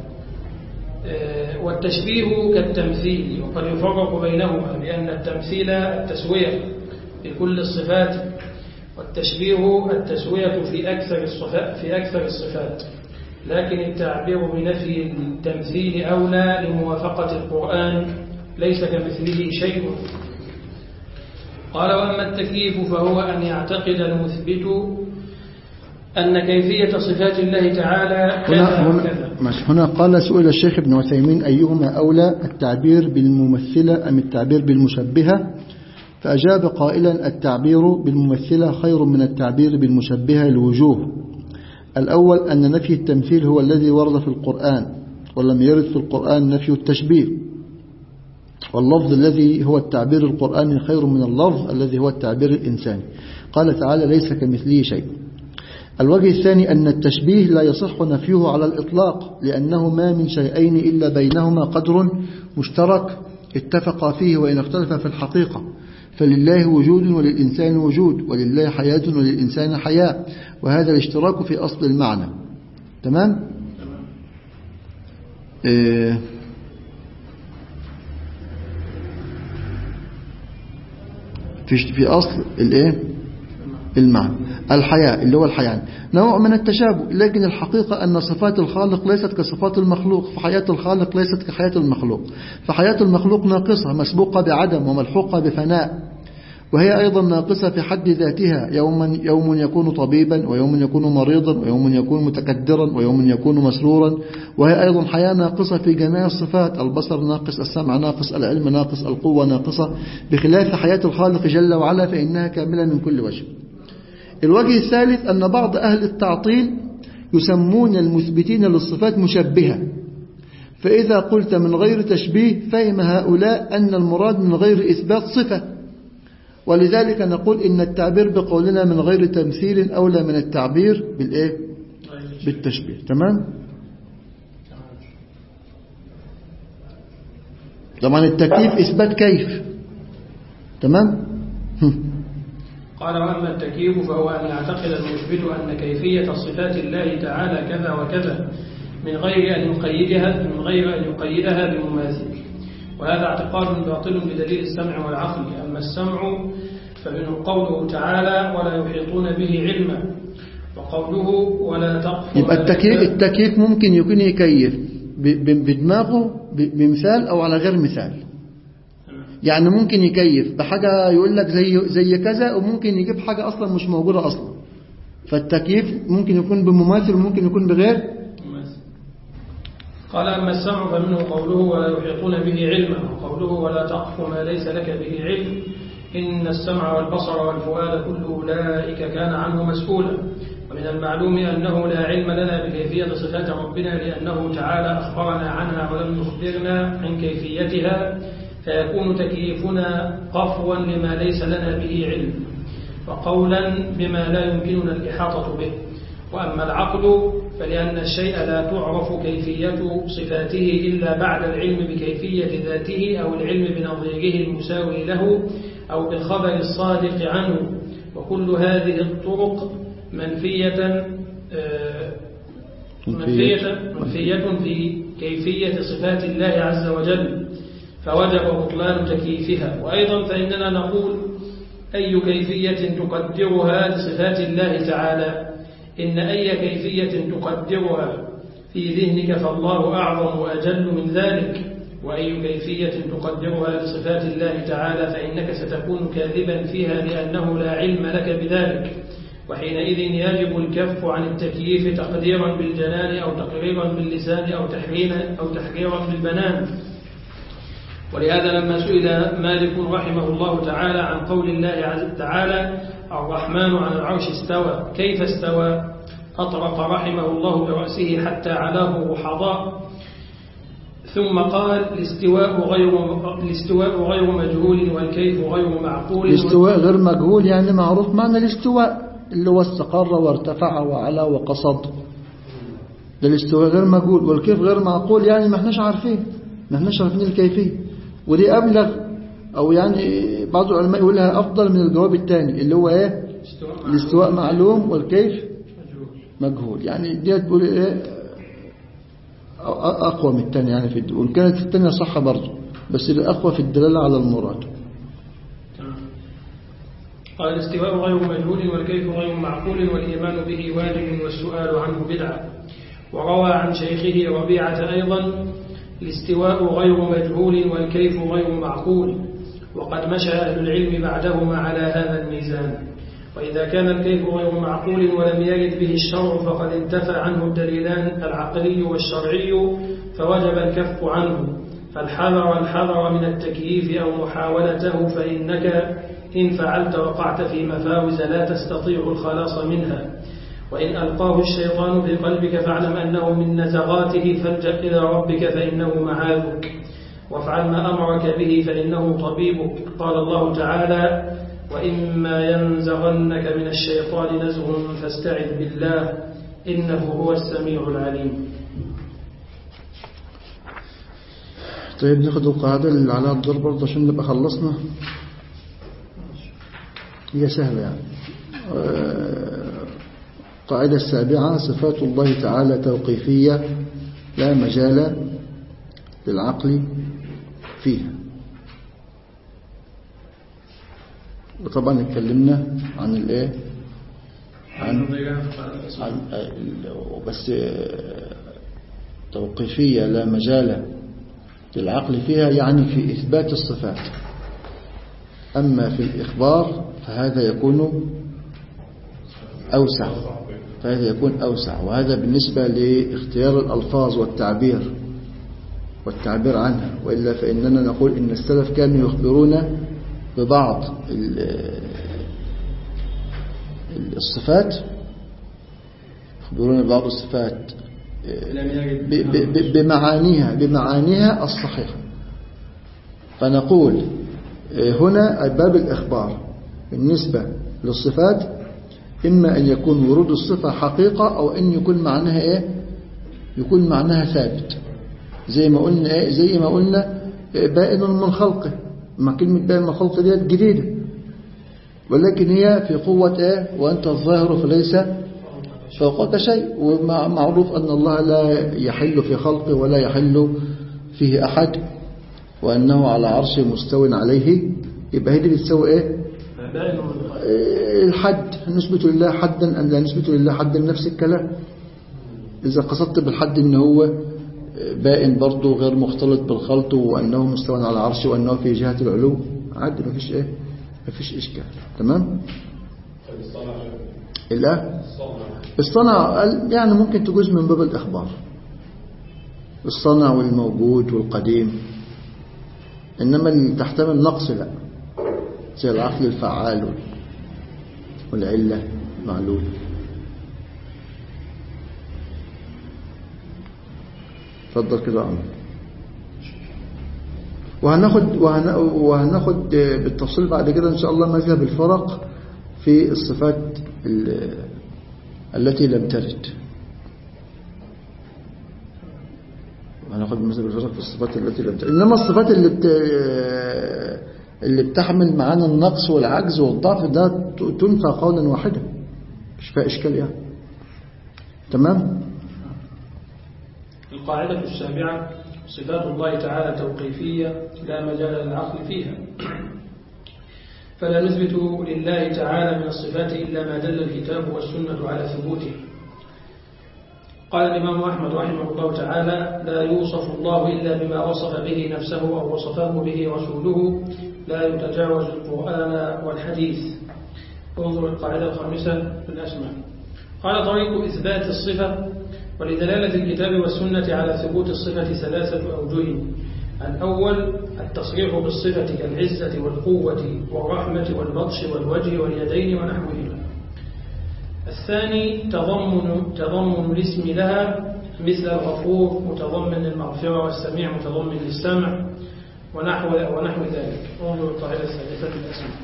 والتشبيه كالتمثيل وقد يفرق بينهما بأن التمثيل التسوية في كل الصفات والتشبيه التسوية في أكثر الصفات في أكثر الصفات لكن التعبير بنفي التمثيل أولى لموافقة القرآن ليس كمثله شيء قال وأما التكييف فهو أن يعتقد المثبت أن كيفية صفات الله تعالى كذا هنا, وكذا هنا, ماشي. هنا قال سئل الشيخ ابن عثيمين أيهما أولى التعبير بالممثلة أم التعبير بالمشبهة فأجاب قائلا التعبير بالممثلة خير من التعبير بالمشبهة الوجوه الأول أن نفي التمثيل هو الذي ورد في القرآن ولم يرد في القرآن نفي التشبيه واللفظ الذي هو التعبير القرآني خير من اللفظ الذي هو التعبير الإنساني قال تعالى ليس كمثله شيء الوجه الثاني أن التشبيه لا يصح نفيه على الإطلاق لأنه ما من شيئين إلا بينهما قدر مشترك اتفقا فيه وإن اختلف في الحقيقة فلله وجود وللإنسان وجود ولله حياة وللإنسان حياة وهذا الاشتراك في أصل المعنى تمام؟ إيه في في أصل الإيه؟ المعنى الحياة اللي هو الحياة نوع من التشابه لكن الحقيقة أن صفات الخالق ليست كصفات المخلوق فحياة الخالق ليست كحياة المخلوق فحياة المخلوق ناقصة مسبوقة بعدم وملحوقة بفناء وهي أيضا ناقصة في حد ذاتها يوم, يوم يكون طبيبا ويوم يكون مريضا ويوم يكون متكدرا ويوم يكون مسرورا وهي أيضا حياة ناقصة في جميع الصفات البصر ناقص السمع ناقص العلم ناقص القوة ناقصة بخلاف حياة الخالق جل وعلا فإنها كاملة من كل وجه الوجه الثالث أن بعض أهل التعطيل يسمون المثبتين للصفات مشبهة فإذا قلت من غير تشبيه فهم هؤلاء أن المراد من غير إثبات صفة ولذلك نقول إن التعبير بقولنا من غير تمثيل أولى من التعبير بالإيه؟ بالتشبيه تمام؟ طبعا التكييف إثبات كيف تمام؟ قال وأما التكييف فهو أن يعتقد المثبت أن كيفية صفات الله تعالى كذا وكذا من غير أن يقيدها من غير أن يقيدها بمماثل وهذا اعتقاد باطل بدليل السمع والعقل أما السمع فمنه قوله تعالى ولا يحيطون به علما وقوله ولا تقف يبقى التكييف, التكييف ممكن يكون يكيف ب- ب- بدماغه ب- بمثال أو على غير مثال يعني ممكن يكيف بحاجة يقول لك زي زي كذا وممكن يجيب حاجة أصلا مش موجودة أصلا فالتكييف ممكن يكون بمماثل وممكن يكون بغير قال أما السمع فمنه قوله ولا يحيطون به علما وقوله ولا تقف ما ليس لك به علم إن السمع والبصر والفؤاد كل أولئك كان عنه مسؤولا ومن المعلوم أنه لا علم لنا بكيفية صفات ربنا لأنه تعالى أخبرنا عنها ولم يخبرنا عن كيفيتها فيكون تكييفنا قفوا لما ليس لنا به علم وقولا بما لا يمكننا الإحاطة به وأما العقل فلأن الشيء لا تعرف كيفية صفاته إلا بعد العلم بكيفية ذاته أو العلم بنظيره المساوي له أو بالخبر الصادق عنه وكل هذه الطرق منفية آه، منفية, منفية في كيفية صفات الله عز وجل فوجب بطلان تكييفها وأيضا فإننا نقول أي كيفية تقدرها لصفات الله تعالى إن أي كيفية تقدرها في ذهنك فالله أعظم وأجل من ذلك وأي كيفية تقدرها لصفات الله تعالى فإنك ستكون كاذبا فيها لأنه لا علم لك بذلك وحينئذ يجب الكف عن التكييف تقديرا بالجنان أو تقريرا باللسان أو تحريرا أو تحريرا بالبنان ولهذا لما سئل مالك رحمه الله تعالى عن قول الله عز تعالى الرحمن على العرش استوى كيف استوى أطرق رحمه الله برأسه حتى علاه رحضاء ثم قال الاستواء غير الاستواء غير مجهول والكيف غير معقول الاستواء غير مجهول يعني معروف معنى الاستواء اللي هو استقر وارتفع وعلى وقصد ده الاستواء غير مجهول والكيف غير معقول يعني ما احناش عارفين ما احناش عارفين الكيفية ودي أبلغ أو يعني بعض العلماء يقولها أفضل من الجواب الثاني اللي هو إيه الاستواء الاستواء معلوم والكيف مجهول مجهول يعني دي تقول إيه أ- أقوى من الثاني يعني في الد- وإن كانت الثانية صح برضه بس الأقوى في الدلالة على المراد تمام. قال الاستواء غير مجهول والكيف غير معقول والإيمان به واجب والسؤال عنه بدعة وروى عن شيخه ربيعة أيضا الاستواء غير مجهول والكيف غير معقول وقد مشى أهل العلم بعدهما على هذا الميزان وإذا كان الكيف غير معقول ولم يرد به الشرع فقد انتفى عنه الدليلان العقلي والشرعي فوجب الكف عنه فالحذر الحذر من التكييف أو محاولته فإنك إن فعلت وقعت في مفاوز لا تستطيع الخلاص منها وإن ألقاه الشيطان في قلبك فاعلم أنه من نزغاته فالجأ إلى ربك فإنه معاذك وافعل ما أمرك به فإنه طبيبك قال الله تعالى وإما ينزغنك من الشيطان نزغ فاستعذ بالله إنه هو السميع العليم طيب ناخد القاعدة اللي عليها الدور برضه عشان نبقى خلصنا هي سهلة يعني آه، القاعدة السابعة صفات الله تعالى توقيفية لا مجال للعقل فيها وطبعا اتكلمنا عن الايه عن عن ال- بس آه، توقيفية لا مجال للعقل فيها يعني في إثبات الصفات أما في الإخبار فهذا يكون أوسع فهذا يكون أوسع وهذا بالنسبة لاختيار الألفاظ والتعبير والتعبير عنها وإلا فإننا نقول إن السلف كانوا يخبرون ببعض ال- ال- الصفات يخبرون ببعض الصفات لم يرد ب- ب- ب- بمعانيها بمعانيها الصحيحة فنقول آه، هنا باب الإخبار بالنسبة للصفات إما أن يكون ورود الصفة حقيقة أو أن يكون معناها إيه يكون معناها ثابت زي ما قلنا إيه زي ما قلنا آه، بائن من خلقه ما كلمة بائن من خلقه ديت جديدة ولكن هي في قوة إيه وأنت الظاهر فليس فوقك شيء ومعروف أن الله لا يحل في خلقه ولا يحل فيه أحد وأنه على عرش مستو عليه يبقى هي دي بتسوي إيه باين ولا- إيه الحد نثبت لله حدا أم لا نثبت لله حدا نفس الكلام إذا قصدت بالحد إن هو بائن برضه غير مختلط بالخلط وأنه مستوى على العرش وأنه في جهة العلو عادي مفيش إيه مفيش إشكال تمام الآن الصنع قال يعني ممكن تجوز من باب الإخبار الصنع والموجود والقديم إنما اللي تحتمل نقص لا زي العقل الفعال وال- والعلة معلول اتفضل كده يا عمر وهناخد وهن وهناخد بالتفصيل بعد كده ان شاء الله مذهب الفرق في الصفات ال- التي لم ترد هناخد مذهب الفرق في الصفات التي لم ترد انما الصفات اللي بت... اللي بتحمل معانا النقص والعجز والضعف ده ت- تنفى قولا واحدا مش فيها اشكال يعني تمام القاعدة السابعة صفات الله تعالى توقيفية لا مجال للعقل فيها فلا نثبت لله تعالى من الصفات إلا ما دل الكتاب والسنة على ثبوته قال الإمام أحمد رحمه الله تعالى لا يوصف الله إلا بما وصف به نفسه أو وصفه به رسوله لا يتجاوز القرآن والحديث انظر القاعدة الخامسة في الأسماء قال طريق إثبات الصفة ولدلالة الكتاب والسنة على ثبوت الصفة ثلاثة أوجه الأول التصريح بالصفة كالعزة والقوة والرحمة والبطش والوجه واليدين ونحوهما الثاني تضمن تضمن الاسم لها مثل الغفور متضمن المغفرة والسميع متضمن للسمع ونحو ونحو ذلك انظر القاعدة الثالثة في الأسماء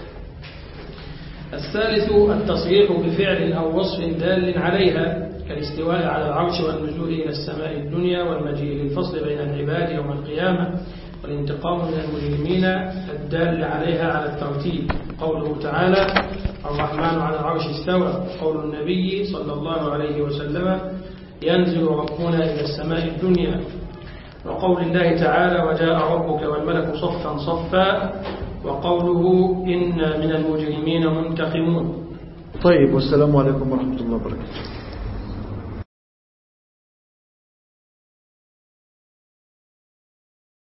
الثالث التصريح بفعل أو وصف دال عليها كالاستواء على العرش والنزول إلى السماء الدنيا والمجيء للفصل بين العباد يوم القيامة والانتقام من المجرمين الدال عليها على الترتيب قوله تعالى الرحمن على العرش استوى قول النبي صلى الله عليه وسلم ينزل ربنا إلى السماء الدنيا وقول الله تعالى وجاء ربك والملك صفا صفا وقوله إنا من المجرمين منتقمون طيب والسلام عليكم ورحمة الله وبركاته